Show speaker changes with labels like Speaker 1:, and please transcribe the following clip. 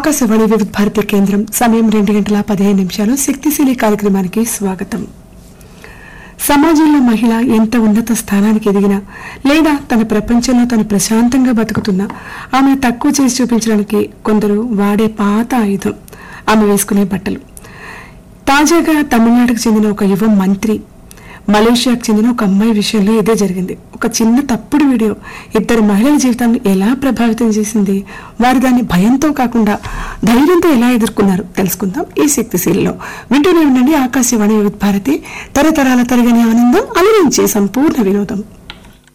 Speaker 1: ఆకాశవాణి వివిధ భారతి కేంద్రం సమయం రెండు గంటల పదిహేను నిమిషాలు శక్తిశీలి కార్యక్రమానికి స్వాగతం సమాజంలో మహిళ ఎంత ఉన్నత స్థానానికి ఎదిగినా లేదా తన ప్రపంచంలో తను ప్రశాంతంగా బతుకుతున్నా ఆమె తక్కువ చేసి చూపించడానికి కొందరు వాడే పాత ఆయుధం ఆమె వేసుకునే బట్టలు తాజాగా తమిళనాడుకు చెందిన ఒక యువ మంత్రి మలేషియాకు చెందిన ఒక అమ్మాయి విషయంలో ఇదే జరిగింది ఒక చిన్న తప్పుడు వీడియో ఇద్దరు మహిళల జీవితాన్ని ఎలా ప్రభావితం చేసింది వారు దాన్ని భయంతో కాకుండా ధైర్యంతో ఎలా ఎదుర్కొన్నారు తెలుసుకుందాం ఈ శక్తిశీలలో వింటూనే ఉండండి ఆకాశవాణి వివిధ భారతి తరతరాల తరగని ఆనందం అలరించే సంపూర్ణ వినోదం